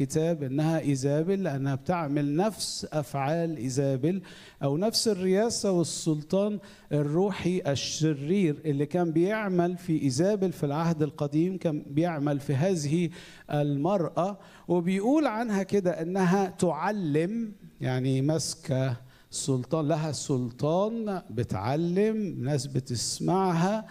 الكتاب انها ايزابل لانها بتعمل نفس افعال ايزابل او نفس الرياسه والسلطان الروحي الشرير اللي كان بيعمل في ايزابل في العهد القديم كان بيعمل في هذه المراه وبيقول عنها كده انها تعلم يعني ماسكه سلطان لها سلطان بتعلم ناس بتسمعها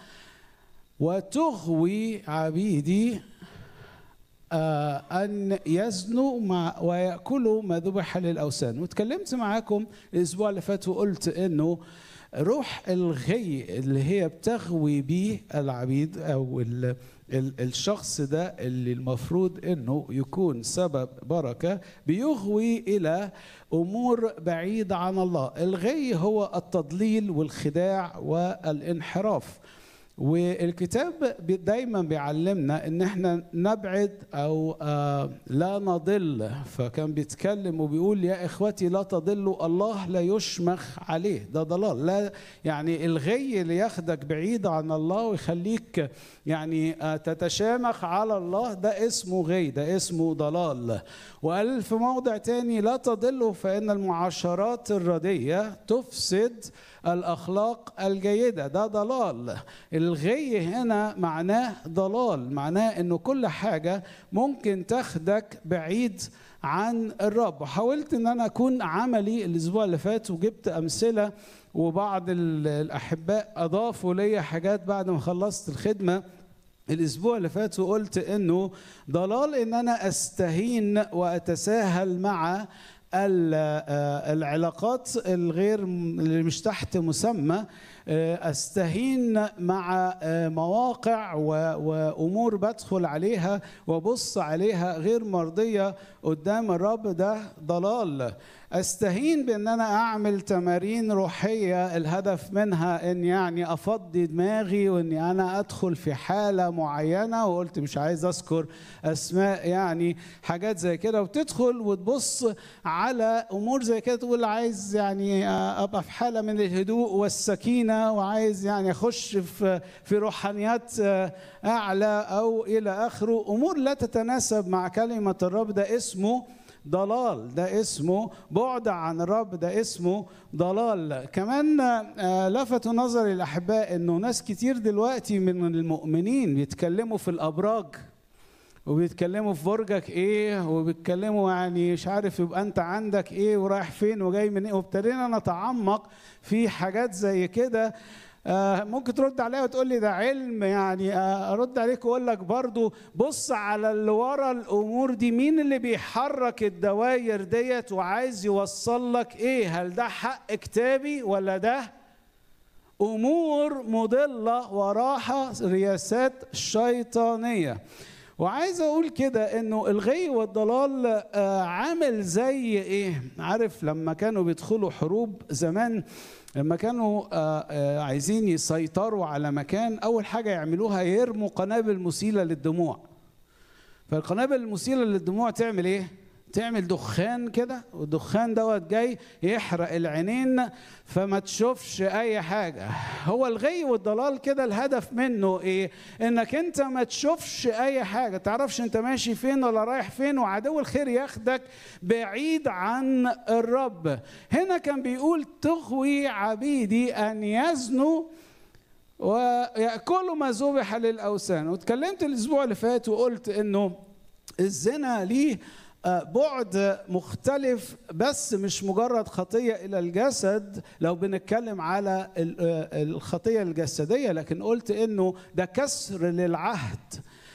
وتغوي عبيدي آه أن يزنوا مع ويأكلوا ما ذبح للأوثان وتكلمت معاكم الأسبوع اللي فات وقلت إنه روح الغي اللي هي بتغوي بيه العبيد أو ال ال الشخص ده اللي المفروض انه يكون سبب بركه بيغوي الى امور بعيده عن الله الغي هو التضليل والخداع والانحراف والكتاب دايما بيعلمنا ان احنا نبعد او آه لا نضل فكان بيتكلم وبيقول يا اخوتي لا تضلوا الله لا يشمخ عليه ده ضلال لا يعني الغي اللي ياخدك بعيد عن الله ويخليك يعني آه تتشامخ على الله ده اسمه غي ده اسمه ضلال وقال في موضع تاني لا تضلوا فان المعاشرات الرديه تفسد الاخلاق الجيده ده ضلال الغي هنا معناه ضلال معناه انه كل حاجه ممكن تاخدك بعيد عن الرب وحاولت ان انا اكون عملي الاسبوع اللي فات وجبت امثله وبعض الاحباء اضافوا لي حاجات بعد ما خلصت الخدمه الاسبوع اللي فات وقلت انه ضلال ان انا استهين واتساهل مع العلاقات الغير اللي مش تحت مسمى استهين مع مواقع وامور بدخل عليها وابص عليها غير مرضيه قدام الرب ده ضلال استهين بان انا اعمل تمارين روحيه الهدف منها ان يعني افضي دماغي واني انا ادخل في حاله معينه وقلت مش عايز اذكر اسماء يعني حاجات زي كده وتدخل وتبص على امور زي كده تقول عايز يعني ابقى في حاله من الهدوء والسكينه وعايز يعني اخش في في روحانيات اعلى او الى اخره امور لا تتناسب مع كلمه الرب ده اسمه ضلال ده اسمه بعد عن الرب ده اسمه ضلال كمان لفت نظري الاحباء انه ناس كتير دلوقتي من المؤمنين بيتكلموا في الابراج وبيتكلموا في برجك ايه وبيتكلموا يعني مش عارف يبقى انت عندك ايه ورايح فين وجاي من ايه وابتدينا نتعمق في حاجات زي كده آه ممكن ترد عليا وتقول لي ده علم يعني آه ارد عليك واقول لك برضو بص على اللي ورا الامور دي مين اللي بيحرك الدواير ديت وعايز يوصل لك ايه هل ده حق كتابي ولا ده امور مضله وراها رياسات شيطانيه وعايز اقول كده انه الغي والضلال آه عامل زي ايه عارف لما كانوا بيدخلوا حروب زمان لما كانوا عايزين يسيطروا على مكان اول حاجه يعملوها يرموا قنابل مسيله للدموع فالقنابل المسيله للدموع تعمل ايه تعمل دخان كده والدخان دوت جاي يحرق العينين فما تشوفش اي حاجه هو الغي والضلال كده الهدف منه ايه انك انت ما تشوفش اي حاجه تعرفش انت ماشي فين ولا رايح فين وعدو الخير ياخدك بعيد عن الرب هنا كان بيقول تغوي عبيدي ان يزنوا ويأكلوا ما ذبح للأوثان واتكلمت الأسبوع اللي فات وقلت إنه الزنا ليه بعد مختلف بس مش مجرد خطية إلى الجسد لو بنتكلم على الخطية الجسدية لكن قلت إنه ده كسر للعهد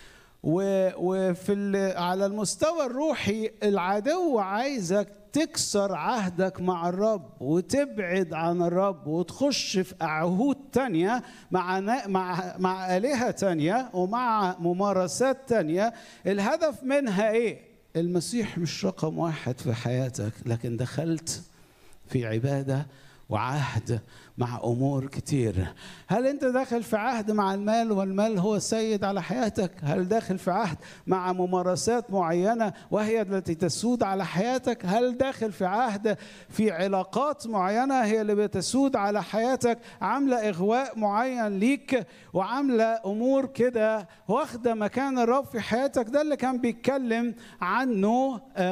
وفي على المستوى الروحي العدو عايزك تكسر عهدك مع الرب وتبعد عن الرب وتخش في عهود تانية مع مع مع آلهة تانية ومع ممارسات تانية الهدف منها إيه؟ المسيح مش رقم واحد في حياتك لكن دخلت في عبادة وعهد مع امور كتير هل انت داخل في عهد مع المال والمال هو السيد على حياتك هل داخل في عهد مع ممارسات معينه وهي التي تسود على حياتك هل داخل في عهد في علاقات معينه هي اللي بتسود على حياتك عامله اغواء معين ليك وعامله امور كده واخده مكان الرب في حياتك ده اللي كان بيتكلم عنه